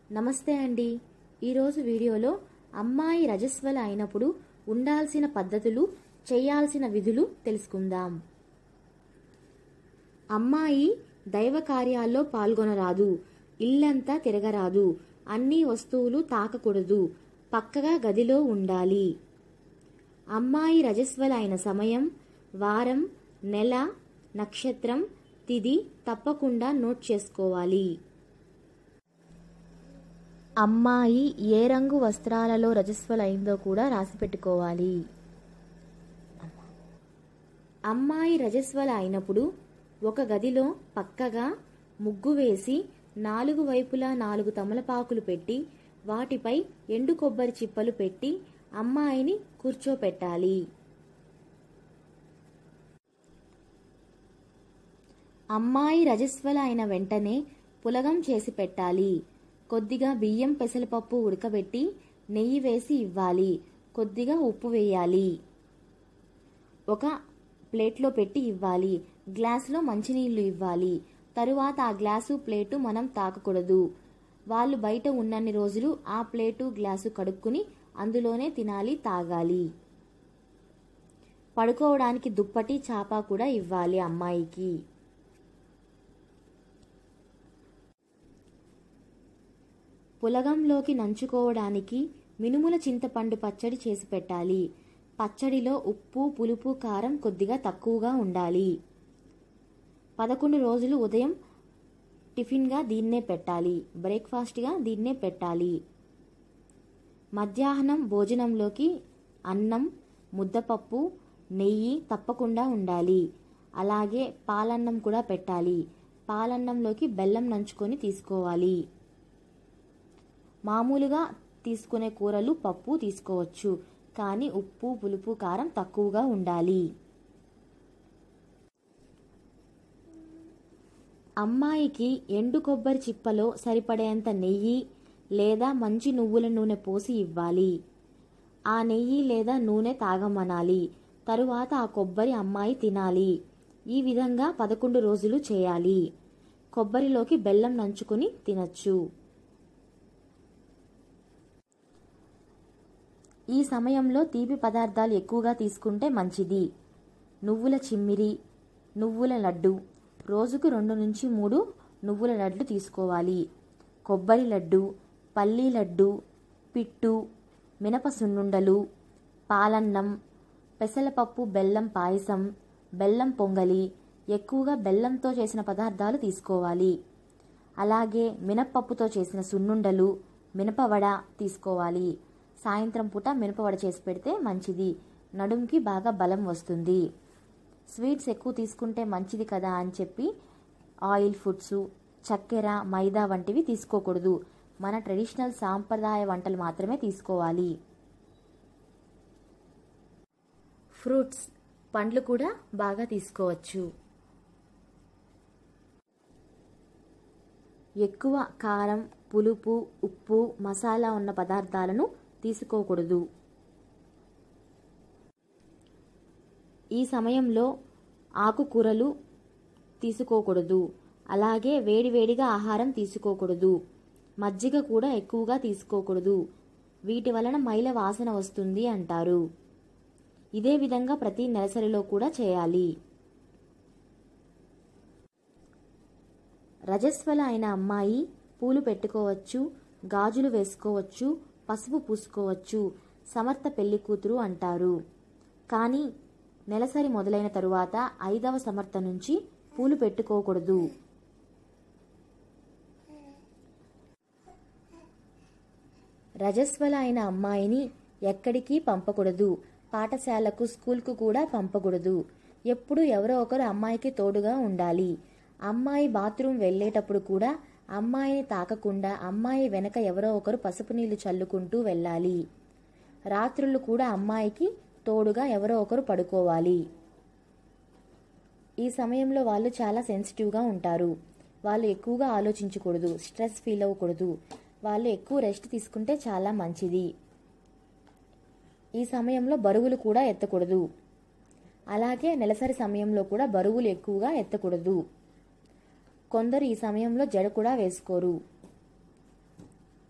నమస్తే అండి ఈరోజు వీడియోలో అమ్మాయి రజస్వల అయినప్పుడు ఉండాల్సిన పద్ధతులు చేయాల్సిన విధులు తెలుసుకుందాం అమ్మాయి దైవ కార్యాల్లో పాల్గొనరాదు ఇల్లంతా తిరగరాదు అన్ని వస్తువులు తాకకూడదు పక్కగా గదిలో ఉండాలి అమ్మాయి రజస్వల అయిన సమయం వారం నెల నక్షత్రం తిది తప్పకుండా నోట్ చేసుకోవాలి అమ్మాయి ఏ రంగు వస్త్రాలలో రజస్వలైందో కూడా రాసి పెట్టుకోవాలి అమ్మాయి రజస్వల అయినప్పుడు ఒక గదిలో పక్కగా ముగ్గు వేసి నాలుగు వైపులా నాలుగు తమలపాకులు పెట్టి వాటిపై ఎండు కొబ్బరి చిప్పలు పెట్టి అమ్మాయిని కూర్చోపెట్టాలి అమ్మాయి రజస్వల అయిన వెంటనే పులగం చేసి పెట్టాలి కొద్దిగా బియ్యం పెసరపప్పు ఉడకబెట్టి నెయ్యి వేసి ఇవ్వాలి కొద్దిగా ఉప్పు వేయాలి ఒక ప్లేట్లో పెట్టి ఇవ్వాలి గ్లాసులో మంచినీళ్లు ఇవ్వాలి తరువాత ఆ గ్లాసు ప్లేటు మనం తాకకూడదు వాళ్ళు బయట ఉన్నన్ని రోజులు ఆ ప్లేటు గ్లాసు కడుక్కుని అందులోనే తినాలి తాగాలి పడుకోవడానికి దుప్పటి చాప కూడా ఇవ్వాలి అమ్మాయికి పులగంలోకి నంచుకోవడానికి మినుముల చింతపండు పచ్చడి చేసి పెట్టాలి పచ్చడిలో ఉప్పు పులుపు కారం కొద్దిగా తక్కువగా ఉండాలి పదకొండు రోజులు ఉదయం టిఫిన్గా దీన్నే పెట్టాలి బ్రేక్ఫాస్ట్గా దీన్నే పెట్టాలి మధ్యాహ్నం భోజనంలోకి అన్నం ముద్దపప్పు నెయ్యి తప్పకుండా ఉండాలి అలాగే పాలన్నం కూడా పెట్టాలి పాలన్నంలోకి బెల్లం నంచుకొని తీసుకోవాలి మామూలుగా తీసుకునే కూరలు పప్పు తీసుకోవచ్చు కానీ ఉప్పు పులుపు కారం తక్కువగా ఉండాలి అమ్మాయికి ఎండు కొబ్బరి చిప్పలో సరిపడేంత నెయ్యి లేదా మంచి నువ్వుల నూనె పోసి ఇవ్వాలి ఆ నెయ్యి లేదా నూనె తాగమనాలి తరువాత ఆ కొబ్బరి అమ్మాయి తినాలి ఈ విధంగా పదకొండు రోజులు చేయాలి కొబ్బరిలోకి బెల్లం నంచుకుని తినచ్చు ఈ సమయంలో తీపి పదార్థాలు ఎక్కువగా తీసుకుంటే మంచిది నువ్వుల చిమ్మిరి నువ్వుల లడ్డు రోజుకు రెండు నుంచి మూడు నువ్వుల లడ్డు తీసుకోవాలి కొబ్బరి లడ్డు పల్లీ లడ్డు పిట్టు మినప సున్నుండలు పాలన్నం పెసలపప్పు బెల్లం పాయసం బెల్లం పొంగలి ఎక్కువగా బెల్లంతో చేసిన పదార్థాలు తీసుకోవాలి అలాగే మినప్పప్పుతో చేసిన సున్నుండలు మినపవడ తీసుకోవాలి సాయంత్రం పూట మినపవడ చేసి పెడితే మంచిది నడుంకి బాగా బలం వస్తుంది స్వీట్స్ ఎక్కువ తీసుకుంటే మంచిది కదా అని చెప్పి ఆయిల్ ఫుడ్స్ చక్కెర మైదా వంటివి తీసుకోకూడదు మన ట్రెడిషనల్ సాంప్రదాయ వంటలు మాత్రమే తీసుకోవాలి ఫ్రూట్స్ పండ్లు కూడా బాగా తీసుకోవచ్చు ఎక్కువ కారం పులుపు ఉప్పు మసాలా ఉన్న పదార్థాలను తీసుకోకూడదు ఈ సమయంలో ఆకుకూరలు తీసుకోకూడదు అలాగే వేడివేడిగా ఆహారం తీసుకోకూడదు మజ్జిగ కూడా ఎక్కువగా తీసుకోకూడదు వీటి వలన మైల వాసన వస్తుంది అంటారు ఇదే విధంగా ప్రతి నెలసరిలో కూడా చేయాలి రజస్వల అయిన అమ్మాయి పూలు పెట్టుకోవచ్చు గాజులు వేసుకోవచ్చు పసుపు పూసుకోవచ్చు సమర్థ పెళ్లి కూతురు అంటారు కానీ నెలసరి మొదలైన తరువాత ఐదవ సమర్థ నుంచి పూలు పెట్టుకోకూడదు రజస్వల అయిన అమ్మాయిని ఎక్కడికి పంపకూడదు పాఠశాలకు స్కూల్కు కూడా పంపకూడదు ఎప్పుడు ఎవరో ఒకరు అమ్మాయికి తోడుగా ఉండాలి అమ్మాయి బాత్రూమ్ వెళ్ళేటప్పుడు కూడా అమ్మాయిని తాకకుండా అమ్మాయి వెనక ఎవరో ఒకరు పసుపు నీళ్లు చల్లుకుంటూ వెళ్ళాలి రాత్రులు కూడా అమ్మాయికి తోడుగా ఎవరో ఒకరు పడుకోవాలి ఈ సమయంలో వాళ్ళు చాలా సెన్సిటివ్గా ఉంటారు వాళ్ళు ఎక్కువగా ఆలోచించకూడదు స్ట్రెస్ ఫీల్ అవ్వకూడదు వాళ్ళు ఎక్కువ రెస్ట్ తీసుకుంటే చాలా మంచిది ఈ సమయంలో బరువులు కూడా ఎత్తకూడదు అలాగే నెలసరి సమయంలో కూడా బరువులు ఎక్కువగా ఎత్తకూడదు కొందరు ఈ సమయంలో జడ కూడా వేసుకోరు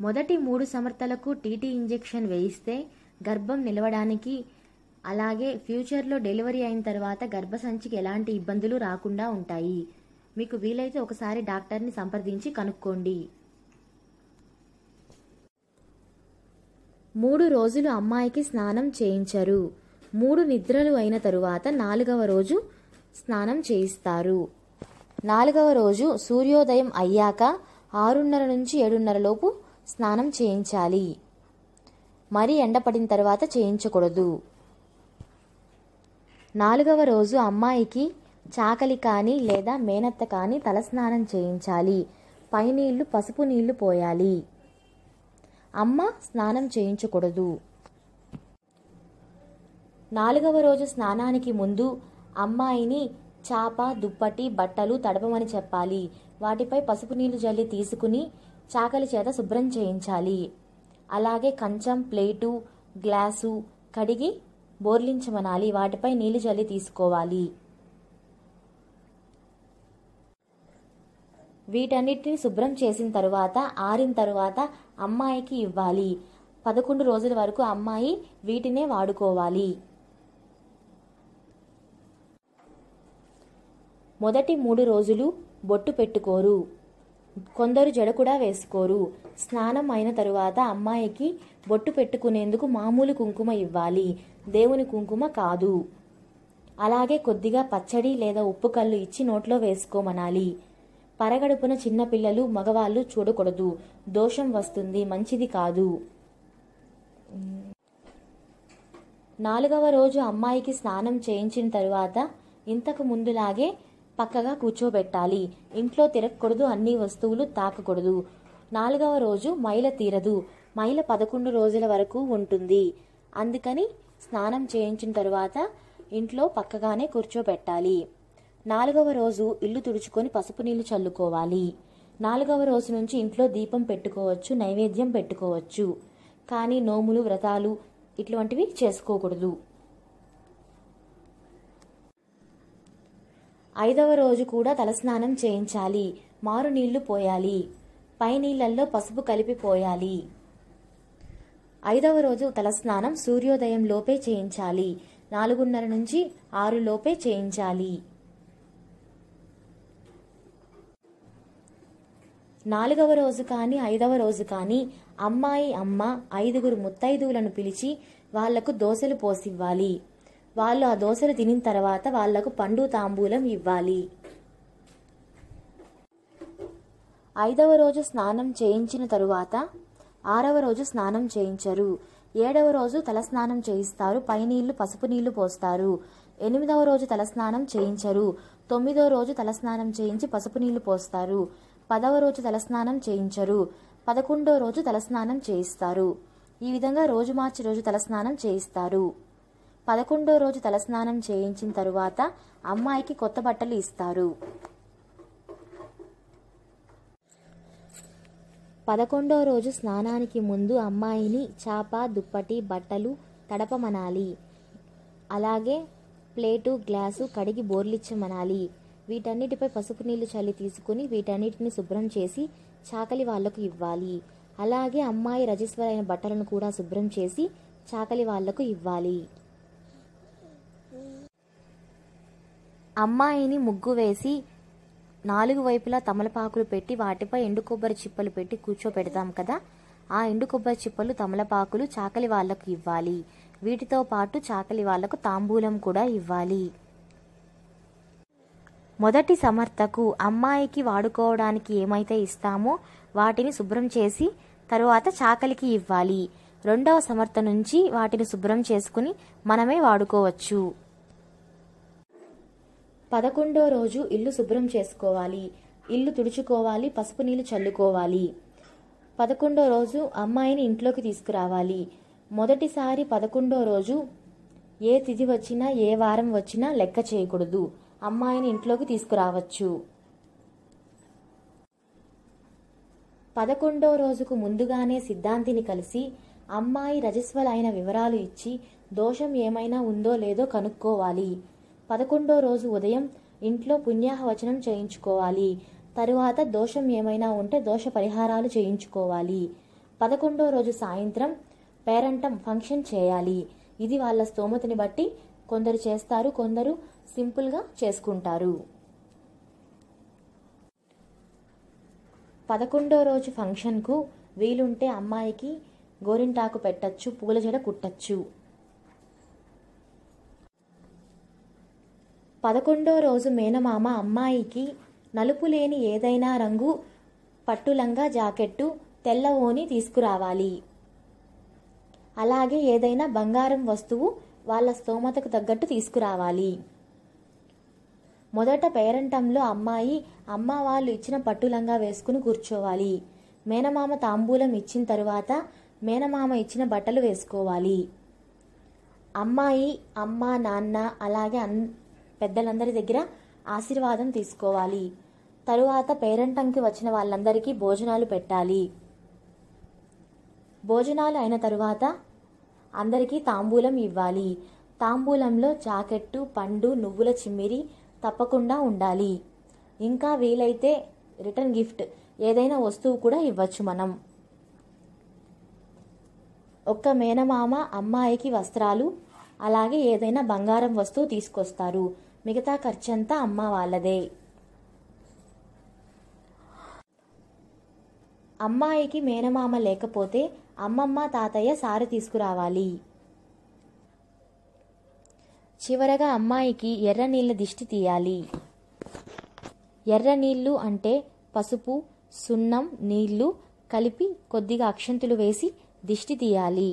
మొదటి మూడు సమర్థలకు టీటీ ఇంజెక్షన్ వేయిస్తే గర్భం నిలవడానికి అలాగే ఫ్యూచర్లో డెలివరీ అయిన తర్వాత గర్భసంచికి ఎలాంటి ఇబ్బందులు రాకుండా ఉంటాయి మీకు వీలైతే ఒకసారి డాక్టర్ని సంప్రదించి కనుక్కోండి మూడు రోజులు అమ్మాయికి స్నానం చేయించరు మూడు నిద్రలు అయిన తరువాత నాలుగవ రోజు స్నానం చేయిస్తారు నాలుగవ రోజు సూర్యోదయం అయ్యాక ఆరున్నర నుంచి ఏడున్నర లోపు స్నానం చేయించాలి మరి ఎండపడిన తర్వాత చేయించకూడదు నాలుగవ రోజు అమ్మాయికి చాకలి కానీ లేదా మేనత్త కానీ తలస్నానం చేయించాలి పైనీళ్లు పసుపు నీళ్లు పోయాలి అమ్మ స్నానం చేయించకూడదు నాలుగవ రోజు స్నానానికి ముందు అమ్మాయిని చాప దుప్పటి బట్టలు తడపమని చెప్పాలి వాటిపై పసుపు నీళ్లు జల్లి తీసుకుని చాకలి చేత శుభ్రం చేయించాలి అలాగే కంచం ప్లేటు గ్లాసు కడిగి బోర్లించమనాలి వాటిపై నీళ్లు జల్లి తీసుకోవాలి వీటన్నిటిని శుభ్రం చేసిన తరువాత ఆరిన తరువాత అమ్మాయికి ఇవ్వాలి పదకొండు రోజుల వరకు అమ్మాయి వీటినే వాడుకోవాలి మొదటి మూడు రోజులు బొట్టు పెట్టుకోరు కొందరు జడ కూడా వేసుకోరు స్నానం అయిన తరువాత అమ్మాయికి బొట్టు పెట్టుకునేందుకు మామూలు కుంకుమ ఇవ్వాలి దేవుని కుంకుమ కాదు అలాగే కొద్దిగా పచ్చడి లేదా ఉప్పు కళ్ళు ఇచ్చి నోట్లో వేసుకోమనాలి పరగడుపున చిన్నపిల్లలు మగవాళ్ళు చూడకూడదు దోషం వస్తుంది మంచిది కాదు నాలుగవ రోజు అమ్మాయికి స్నానం చేయించిన తరువాత ఇంతకు ముందులాగే పక్కగా కూర్చోబెట్టాలి ఇంట్లో తిరగకూడదు అన్ని వస్తువులు తాకకూడదు నాలుగవ రోజు మైల తీరదు మైల పదకొండు రోజుల వరకు ఉంటుంది అందుకని స్నానం చేయించిన తరువాత ఇంట్లో పక్కగానే కూర్చోబెట్టాలి నాలుగవ రోజు ఇల్లు తుడుచుకొని పసుపు నీళ్లు చల్లుకోవాలి నాలుగవ రోజు నుంచి ఇంట్లో దీపం పెట్టుకోవచ్చు నైవేద్యం పెట్టుకోవచ్చు కానీ నోములు వ్రతాలు ఇటువంటివి చేసుకోకూడదు ఐదవ రోజు కూడా తలస్నానం చేయించాలి మారు నీళ్లు పోయాలి పై నీళ్లలో పసుపు కలిపి పోయాలి ఐదవ రోజు తలస్నానం సూర్యోదయం లోపే చేయించాలి నాలుగున్నర నుంచి ఆరు లోపే చేయించాలి నాలుగవ రోజు కానీ ఐదవ రోజు కానీ అమ్మాయి అమ్మ ఐదుగురు ముత్తైదువులను పిలిచి వాళ్లకు దోశలు పోసివ్వాలి వాళ్ళు ఆ దోశలు తినిన తర్వాత వాళ్లకు పండు తాంబూలం ఇవ్వాలి ఐదవ రోజు స్నానం చేయించిన తరువాత ఆరవ రోజు స్నానం చేయించరు ఏడవ రోజు తలస్నానం చేయిస్తారు పై నీళ్లు పసుపు నీళ్లు పోస్తారు ఎనిమిదవ రోజు తలస్నానం చేయించరు తొమ్మిదవ రోజు తలస్నానం చేయించి పసుపు నీళ్లు పోస్తారు పదవ రోజు తలస్నానం చేయించరు పదకొండో రోజు తలస్నానం చేయిస్తారు ఈ విధంగా రోజు మార్చి రోజు తలస్నానం చేయిస్తారు పదకొండో రోజు తలస్నానం చేయించిన తరువాత అమ్మాయికి కొత్త బట్టలు ఇస్తారు పదకొండో రోజు స్నానానికి ముందు అమ్మాయిని చాప దుప్పటి బట్టలు తడపమనాలి అలాగే ప్లేటు గ్లాసు కడిగి బోర్లిచ్చమనాలి వీటన్నిటిపై పసుపు నీళ్లు చల్లి తీసుకుని వీటన్నిటిని శుభ్రం చేసి చాకలి వాళ్లకు ఇవ్వాలి అలాగే అమ్మాయి రజస్వరైన బట్టలను కూడా శుభ్రం చేసి చాకలి వాళ్లకు ఇవ్వాలి అమ్మాయిని ముగ్గు వేసి నాలుగు వైపులా తమలపాకులు పెట్టి వాటిపై ఎండు కొబ్బరి చిప్పలు పెట్టి కూర్చోపెడతాం కదా ఆ ఎండు కొబ్బరి చిప్పలు తమలపాకులు చాకలి వాళ్లకు ఇవ్వాలి వీటితో పాటు చాకలి వాళ్లకు తాంబూలం కూడా ఇవ్వాలి మొదటి సమర్థకు అమ్మాయికి వాడుకోవడానికి ఏమైతే ఇస్తామో వాటిని శుభ్రం చేసి తరువాత చాకలికి ఇవ్వాలి రెండవ సమర్థ నుంచి వాటిని శుభ్రం చేసుకుని మనమే వాడుకోవచ్చు పదకొండో రోజు ఇల్లు శుభ్రం చేసుకోవాలి ఇల్లు తుడుచుకోవాలి పసుపు నీళ్లు చల్లుకోవాలి పదకొండో రోజు అమ్మాయిని ఇంట్లోకి తీసుకురావాలి మొదటిసారి పదకొండో రోజు ఏ తిథి వచ్చినా ఏ వారం వచ్చినా లెక్క చేయకూడదు అమ్మాయిని ఇంట్లోకి తీసుకురావచ్చు పదకొండో రోజుకు ముందుగానే సిద్ధాంతిని కలిసి అమ్మాయి రజస్వలైన వివరాలు ఇచ్చి దోషం ఏమైనా ఉందో లేదో కనుక్కోవాలి పదకొండో రోజు ఉదయం ఇంట్లో పుణ్యాహవచనం చేయించుకోవాలి తరువాత దోషం ఏమైనా ఉంటే దోష పరిహారాలు చేయించుకోవాలి పదకొండో రోజు సాయంత్రం పేరంటం ఫంక్షన్ చేయాలి ఇది వాళ్ళ స్తోమతని బట్టి కొందరు చేస్తారు కొందరు సింపుల్గా చేసుకుంటారు పదకొండో రోజు ఫంక్షన్కు వీలుంటే అమ్మాయికి గోరింటాకు పెట్టచ్చు పూల జడ కుట్టచ్చు పదకొండో రోజు మేనమామ అమ్మాయికి నలుపు లేని ఏదైనా రంగు పట్టులంగా జాకెట్టు తెల్ల ఓని తీసుకురావాలి అలాగే ఏదైనా బంగారం వస్తువు వాళ్ళ స్తోమతకు తగ్గట్టు తీసుకురావాలి మొదట పేరంటంలో అమ్మాయి అమ్మ వాళ్ళు ఇచ్చిన పట్టులంగా వేసుకుని కూర్చోవాలి మేనమామ తాంబూలం ఇచ్చిన తరువాత మేనమామ ఇచ్చిన బట్టలు వేసుకోవాలి అమ్మాయి అమ్మ నాన్న అలాగే అన్ పెద్దలందరి దగ్గర ఆశీర్వాదం తీసుకోవాలి తరువాత పేరంటంకి వచ్చిన వాళ్ళందరికీ భోజనాలు పెట్టాలి భోజనాలు అయిన తరువాత అందరికీ తాంబూలం ఇవ్వాలి తాంబూలంలో జాకెట్టు పండు నువ్వుల చిమ్మిరి తప్పకుండా ఉండాలి ఇంకా వీలైతే రిటర్న్ గిఫ్ట్ ఏదైనా వస్తువు కూడా ఇవ్వచ్చు మనం ఒక్క మేనమామ అమ్మాయికి వస్త్రాలు అలాగే ఏదైనా బంగారం వస్తువు తీసుకొస్తారు మిగతా ఖర్చంతా అమ్మ వాళ్ళదే అమ్మాయికి మేనమామ లేకపోతే అమ్మమ్మ తాతయ్య సారి తీసుకురావాలి చివరగా అమ్మాయికి ఎర్ర నీళ్ళ దిష్టి తీయాలి ఎర్ర నీళ్ళు అంటే పసుపు సున్నం నీళ్లు కలిపి కొద్దిగా అక్షంతులు వేసి దిష్టి తీయాలి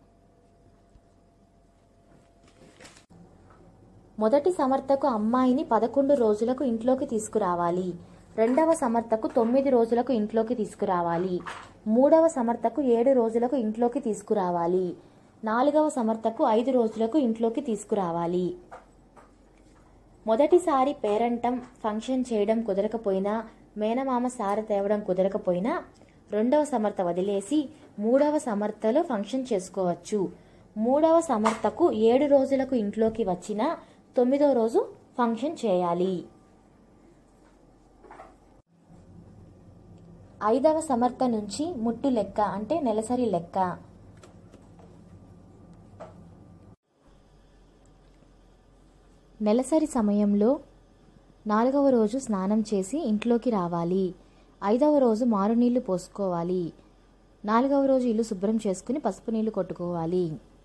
మొదటి సమర్థకు అమ్మాయిని పదకొండు రోజులకు ఇంట్లోకి తీసుకురావాలి రెండవ సమర్థకు తొమ్మిది రోజులకు ఇంట్లోకి తీసుకురావాలి మూడవ సమర్థకు ఏడు రోజులకు ఇంట్లోకి తీసుకురావాలి నాలుగవ సమర్థకు ఐదు రోజులకు ఇంట్లోకి తీసుకురావాలి మొదటిసారి పేరంటం ఫంక్షన్ చేయడం కుదరకపోయినా మేనమామ సార తేవడం కుదరకపోయినా రెండవ సమర్థ వదిలేసి మూడవ సమర్థలో ఫంక్షన్ చేసుకోవచ్చు మూడవ సమర్థకు ఏడు రోజులకు ఇంట్లోకి వచ్చిన తొమ్మిదవ రోజు ఫంక్షన్ చేయాలి ఐదవ సమర్థ నుంచి ముట్టు లెక్క అంటే నెలసరి లెక్క నెలసరి సమయంలో నాలుగవ రోజు స్నానం చేసి ఇంట్లోకి రావాలి ఐదవ రోజు మారునీళ్లు పోసుకోవాలి నాలుగవ రోజు ఇల్లు శుభ్రం చేసుకుని పసుపు నీళ్లు కొట్టుకోవాలి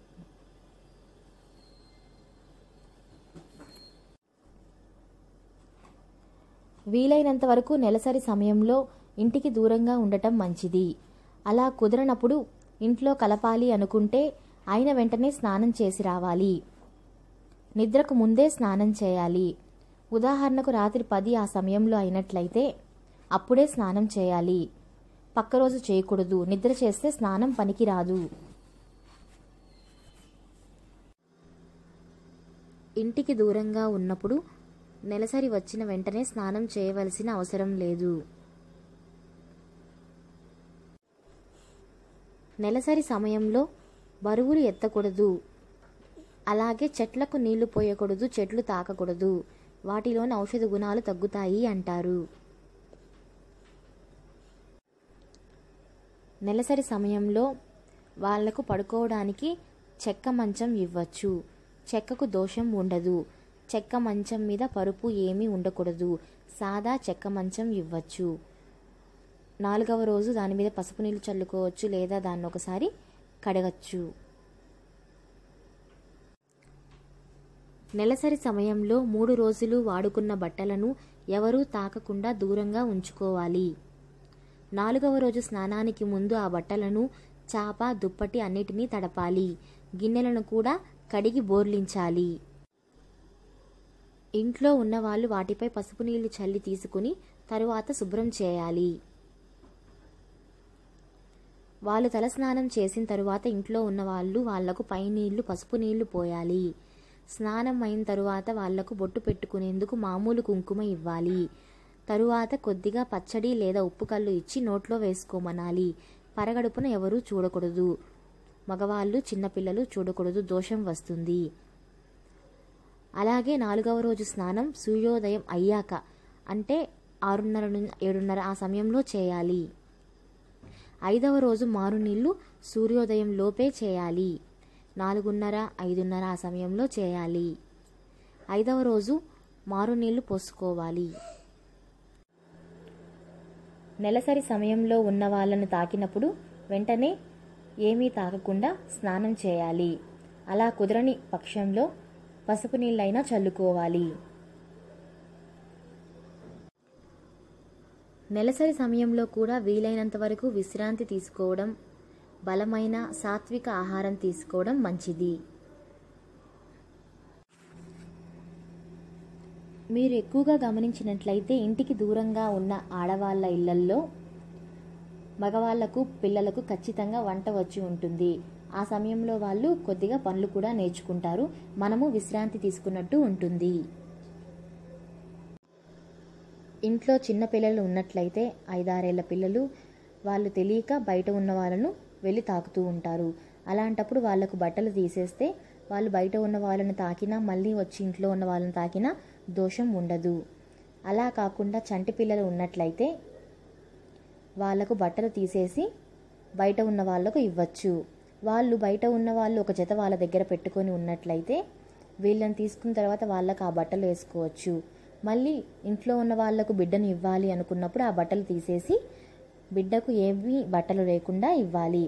వీలైనంత వరకు నెలసరి సమయంలో ఇంటికి దూరంగా ఉండటం మంచిది అలా కుదరనప్పుడు ఇంట్లో కలపాలి అనుకుంటే అయిన వెంటనే స్నానం చేసి రావాలి నిద్రకు ముందే స్నానం చేయాలి ఉదాహరణకు రాత్రి పది ఆ సమయంలో అయినట్లయితే అప్పుడే స్నానం చేయాలి పక్క రోజు చేయకూడదు నిద్ర చేస్తే స్నానం పనికిరాదు ఇంటికి దూరంగా ఉన్నప్పుడు నెలసరి వచ్చిన వెంటనే స్నానం చేయవలసిన అవసరం లేదు నెలసరి సమయంలో బరువులు ఎత్తకూడదు అలాగే చెట్లకు నీళ్లు పోయకూడదు చెట్లు తాకకూడదు వాటిలోని ఔషధ గుణాలు తగ్గుతాయి అంటారు నెలసరి సమయంలో వాళ్లకు పడుకోవడానికి చెక్క మంచం ఇవ్వచ్చు చెక్కకు దోషం ఉండదు చెక్క మంచం మీద పరుపు ఏమీ ఉండకూడదు సాదా చెక్క మంచం ఇవ్వచ్చు నాలుగవ రోజు దాని మీద పసుపు నీళ్ళు చల్లుకోవచ్చు లేదా దాన్ని ఒకసారి కడగచ్చు నెలసరి సమయంలో మూడు రోజులు వాడుకున్న బట్టలను ఎవరూ తాకకుండా దూరంగా ఉంచుకోవాలి నాలుగవ రోజు స్నానానికి ముందు ఆ బట్టలను చాప దుప్పటి అన్నిటినీ తడపాలి గిన్నెలను కూడా కడిగి బోర్లించాలి ఇంట్లో ఉన్నవాళ్ళు వాటిపై పసుపు నీళ్లు చల్లి తీసుకుని తరువాత శుభ్రం చేయాలి వాళ్ళు తలస్నానం చేసిన తరువాత ఇంట్లో ఉన్న వాళ్ళు వాళ్లకు పై నీళ్లు పసుపు నీళ్లు పోయాలి స్నానం అయిన తరువాత వాళ్లకు బొట్టు పెట్టుకునేందుకు మామూలు కుంకుమ ఇవ్వాలి తరువాత కొద్దిగా పచ్చడి లేదా ఉప్పు కళ్ళు ఇచ్చి నోట్లో వేసుకోమనాలి పరగడుపున ఎవరూ చూడకూడదు మగవాళ్ళు చిన్నపిల్లలు చూడకూడదు దోషం వస్తుంది అలాగే నాలుగవ రోజు స్నానం సూర్యోదయం అయ్యాక అంటే ఆరున్నర నుంచి ఏడున్నర ఆ సమయంలో చేయాలి ఐదవ రోజు మారు నీళ్లు సూర్యోదయం లోపే చేయాలి నాలుగున్నర ఐదున్నర ఆ సమయంలో చేయాలి ఐదవ రోజు మారు నీళ్లు పోసుకోవాలి నెలసరి సమయంలో ఉన్న వాళ్ళను తాకినప్పుడు వెంటనే ఏమీ తాకకుండా స్నానం చేయాలి అలా కుదరని పక్షంలో పసుపు నీళ్ళైనా చల్లుకోవాలి నెలసరి సమయంలో కూడా వీలైనంత వరకు విశ్రాంతి తీసుకోవడం బలమైన సాత్విక ఆహారం తీసుకోవడం మంచిది మీరు ఎక్కువగా గమనించినట్లయితే ఇంటికి దూరంగా ఉన్న ఆడవాళ్ళ ఇళ్లల్లో మగవాళ్లకు పిల్లలకు ఖచ్చితంగా వంట వచ్చి ఉంటుంది ఆ సమయంలో వాళ్ళు కొద్దిగా పనులు కూడా నేర్చుకుంటారు మనము విశ్రాంతి తీసుకున్నట్టు ఉంటుంది ఇంట్లో చిన్న పిల్లలు ఉన్నట్లయితే ఐదారేళ్ల పిల్లలు వాళ్ళు తెలియక బయట ఉన్న వాళ్ళను వెళ్ళి తాకుతూ ఉంటారు అలాంటప్పుడు వాళ్ళకు బట్టలు తీసేస్తే వాళ్ళు బయట ఉన్న వాళ్ళని తాకినా మళ్ళీ వచ్చి ఇంట్లో ఉన్న వాళ్ళని తాకినా దోషం ఉండదు అలా కాకుండా చంటి పిల్లలు ఉన్నట్లయితే వాళ్ళకు బట్టలు తీసేసి బయట ఉన్న వాళ్ళకు ఇవ్వచ్చు వాళ్ళు బయట ఉన్న వాళ్ళు ఒక జత వాళ్ళ దగ్గర పెట్టుకొని ఉన్నట్లయితే వీళ్ళని తీసుకున్న తర్వాత వాళ్ళకు ఆ బట్టలు వేసుకోవచ్చు మళ్ళీ ఇంట్లో ఉన్న వాళ్ళకు బిడ్డను ఇవ్వాలి అనుకున్నప్పుడు ఆ బట్టలు తీసేసి బిడ్డకు ఏమీ బట్టలు లేకుండా ఇవ్వాలి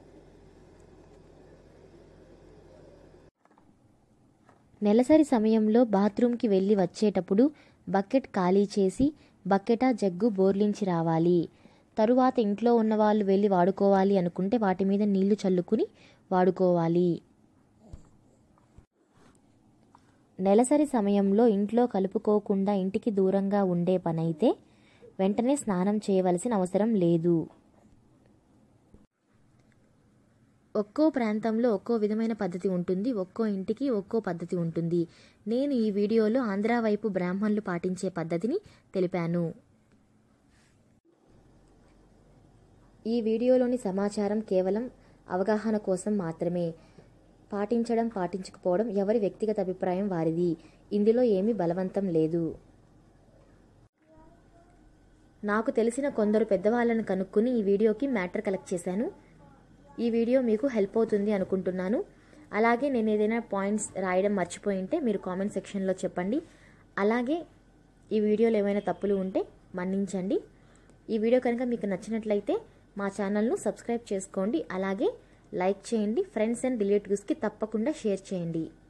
నెలసరి సమయంలో బాత్రూంకి వెళ్ళి వచ్చేటప్పుడు బకెట్ ఖాళీ చేసి బకెటా జగ్గు బోర్లించి రావాలి తరువాత ఇంట్లో ఉన్న వాళ్ళు వెళ్ళి వాడుకోవాలి అనుకుంటే వాటి మీద నీళ్లు చల్లుకుని వాడుకోవాలి నెలసరి సమయంలో ఇంట్లో కలుపుకోకుండా ఇంటికి దూరంగా ఉండే పనైతే వెంటనే స్నానం చేయవలసిన అవసరం లేదు ఒక్కో ప్రాంతంలో ఒక్కో విధమైన పద్ధతి ఉంటుంది ఒక్కో ఇంటికి ఒక్కో పద్ధతి ఉంటుంది నేను ఈ వీడియోలో ఆంధ్ర వైపు బ్రాహ్మణులు పాటించే పద్ధతిని తెలిపాను ఈ వీడియోలోని సమాచారం కేవలం అవగాహన కోసం మాత్రమే పాటించడం పాటించకపోవడం ఎవరి వ్యక్తిగత అభిప్రాయం వారిది ఇందులో ఏమీ బలవంతం లేదు నాకు తెలిసిన కొందరు పెద్దవాళ్ళను కనుక్కుని ఈ వీడియోకి మ్యాటర్ కలెక్ట్ చేశాను ఈ వీడియో మీకు హెల్ప్ అవుతుంది అనుకుంటున్నాను అలాగే నేను ఏదైనా పాయింట్స్ రాయడం మర్చిపోయి ఉంటే మీరు కామెంట్ సెక్షన్లో చెప్పండి అలాగే ఈ వీడియోలో ఏమైనా తప్పులు ఉంటే మన్నించండి ఈ వీడియో కనుక మీకు నచ్చినట్లయితే మా ఛానల్ను సబ్స్క్రైబ్ చేసుకోండి అలాగే లైక్ చేయండి ఫ్రెండ్స్ అండ్ రిలేటివ్స్కి తప్పకుండా షేర్ చేయండి